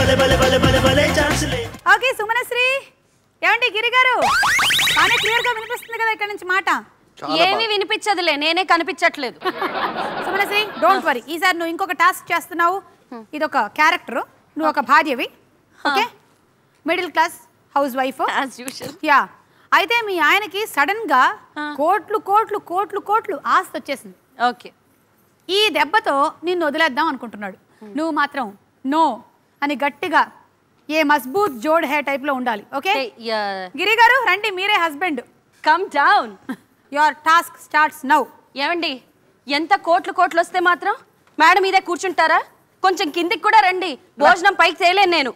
భలే భలే భలే భలే భలే ఛాన్సులే ఓకే సుమనశ్రీ ఏమండి గిరి గారు బాగా క్లియర్ గా వినిపిస్తుంది కదా ఇక్కడ నుంచి మాట ఏమీ వినిపించదులే నేనే కనిపించట్లేదు సుమనశ్రీ డోంట్ వరీ ఈసారి నువ్వు ఇంకొక టాస్క్ చేస్తున్నావు ఇది ఒక క్యారెక్టర్ నువ్వు ఒక భార్యవి okay middle class housewife as usual yeah అయితే మీ ఆయనకి సడన్ గా కోట్లు కోట్లు కోట్లు కోట్లు ఆస్తి వచ్చేసింది ఓకే ఈ దెబ్బతో నిన్ను వదిలేద్దాం అనుకుంటున్నాడు నువ్వు మాత్రం నో అని గట్టిగా ఏ మజ్బూత్ జోడ్ హే టైప్ లో ఉండాలి ఓకే గిరి గారు రండి మీరే husband come down your task starts now ఏమండి ఎంత కోట్లు కోట్లు వస్తే మాత్రం మేడం మీదే కూర్చుంటారా కొంచెం కిందికి కూడా రండి భోజనం పైకి తేలేను నేను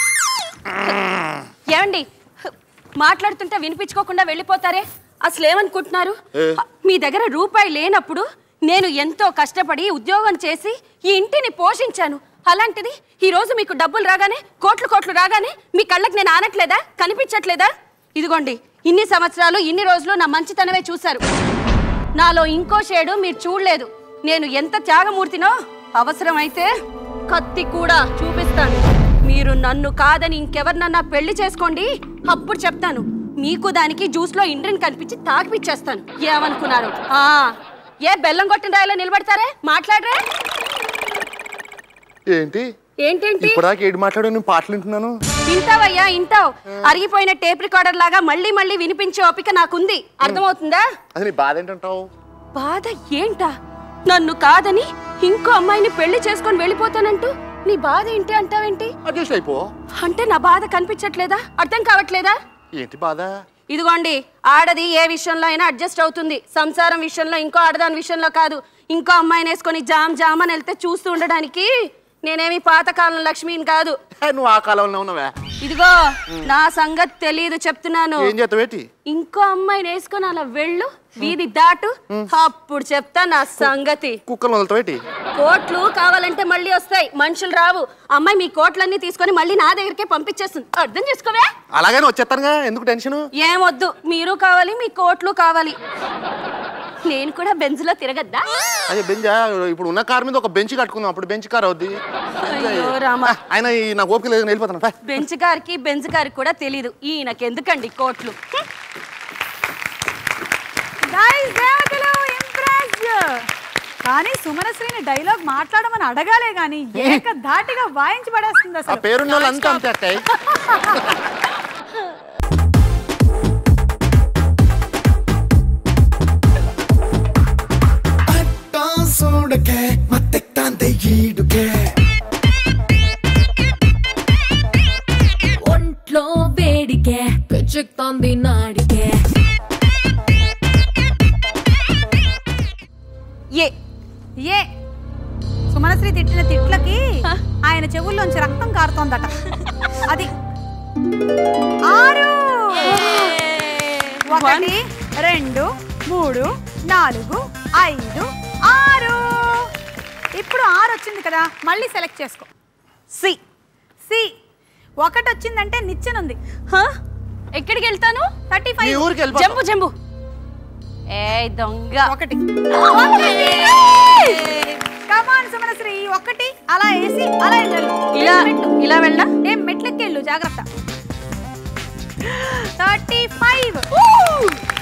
ఏమండి మాట్లాడుతుంటే వినిపించుకోకుండా వెళ్ళిపోతారే అసలు ఏమనుకుంటున్నారు మీ దగ్గర రూపాయి లేనప్పుడు నేను ఎంతో కష్టపడి ఉద్యోగం చేసి ఈ ఇంటిని పోషించాను అలాంటిది ఈ రోజు మీకు డబ్బులు రాగానే కోట్లు కోట్లు రాగానే మీ కళ్ళకి నేను ఆనట్లేదా కనిపించట్లేదా ఇదిగోండి ఇన్ని సంవత్సరాలు ఇన్ని రోజులు నా మంచితనమే చూశారు నాలో ఇంకో షేడు మీరు చూడలేదు నేను ఎంత త్యాగమూర్తినో అవసరమైతే కత్తి కూడా చూపిస్తాను మీరు నన్ను కాదని ఇంకెవరినన్నా పెళ్లి చేసుకోండి అప్పుడు చెప్తాను మీకు దానికి జ్యూస్లో ఇండ్రిని కనిపించి తాకిపిచ్చేస్తాను ఏమనుకున్నారు ఆ ఏ బెల్లం కొట్టిన రాయిలో నిలబడతారే మాట్లాడరే ఏంటి ఏంటేంటి ఇప్పటిదాకా ఏడు మాట్లాడు నేను పాటలు వింటున్నాను వింటావయ్యా వింటావు అరిగిపోయిన టేప్ రికార్డర్ లాగా మళ్ళీ మళ్ళీ వినిపించే ఓపిక నాకుంది అర్థమవుతుందా అది నీ బాధ ఏంటంటావు బాధ ఏంటా నన్ను కాదని ఇంకో అమ్మాయిని పెళ్లి చేసుకొని వెళ్ళిపోతానంటూ నీ బాధ ఏంటి అంటావేంటి అడ్జస్ట్ అయిపో అంటే నా బాధ కనిపించట్లేదా అర్థం కావట్లేదా ఏంటి బాధ ఇదిగోండి ఆడది ఏ విషయంలో అయినా అడ్జస్ట్ అవుతుంది సంసారం విషయంలో ఇంకో ఆడదాని విషయంలో కాదు ఇంకో అమ్మాయిని వేసుకొని జామ్ జామ్ అని వెళ్తే చూస్తూ ఉండడానికి నేనేమి పాతకాలం లక్ష్మిని కాదు హే, నువ్వు ఆ కాలంలో ఉన్నావే ఇదిగో నా సంగతి తెలియదు చెప్తున్నాను ఏం చేస్తావేటి ఇంకో అమ్మాయిని వేసుకొని అలా వెళ్ళు వీధి దాటు అప్పుడు చెప్తా నా సంగతి కుక్కలు వదులుతావేటి కోట్లు కావాలంటే మళ్ళీ వస్తాయి మనుషులు రావు అమ్మాయి మీ కోట్లన్నీ తీసుకొని మళ్ళీ నా దగ్గరికే పంపించేస్తుంది అర్థం చేసుకోవే అలాగనే వచ్చేస్తానుగా ఎందుకు టెన్షన్ ఏమొద్దు మీరు కావాలి మీ కోట్లు కావాలి నేను కూడా బెంజ్లో తిరగద్దా అదే బెంచ్ ఇప్పుడు ఉన్న కార్ మీద ఒక బెంచ్ కట్టుకుందాం అప్పుడు బెంచ్ కార్ అవుద్ది అయ్యో రామా ఆయన ఈ నాకు ఓపిక లేదు నేను వెళ్ళిపోతాను పా. బెంచ్ గారికి బెంచ్ గారికి కూడా తెలీదు ఈయనకెందుకండి కోట్లు గైస్ దేవతలు ఇంప్రెస్ కానీ సుమనశ్రీని డైలాగ్ మాట్లాడమని అడగాలే గాని ఏక ధాటిగా వాయించి పడేస్తుంది ఆ అసలు పేరున్న వాళ్ళు అంతా అంతే అక్కయ్య ಅಟ್ಟ ಸೋಡಕ್ಕೆ ಮತ್ತೆ ತಂದೆ ಈಡುಗೆ ఒంట్లో వేడికే పెచ్చెక్తోంది నాడికే ఏ ఏ సుమనశ్రీ తిట్టిన తిట్లకి ఆయన చెవుల్లోంచి రక్తం కారుతోందట అది ఆరు ఒకటి రెండు మూడు నాలుగు ఐదు ఆరు ఇప్పుడు ఆరు వచ్చింది కదా మళ్ళీ సెలెక్ట్ చేసుకో సి సి ఒకటి వచ్చిందంటే నిచ్చెనుంది హ? ఎక్కడికి వెళ్తాను థర్టీ నీ ఫైవ్ ఊరికి వెళ్ళిపో జంబు జంబు ఏ దొంగ ఒకటి కమాన్ సుమనశ్రీ ఒకటి అలా వేసి అలా వెళ్ళాలి ఇలా మెట్లు. ఇలా వెళ్ళా ఏం మెట్లెక్కి వెళ్ళు జాగ్రత్త థర్టీ ఫైవ్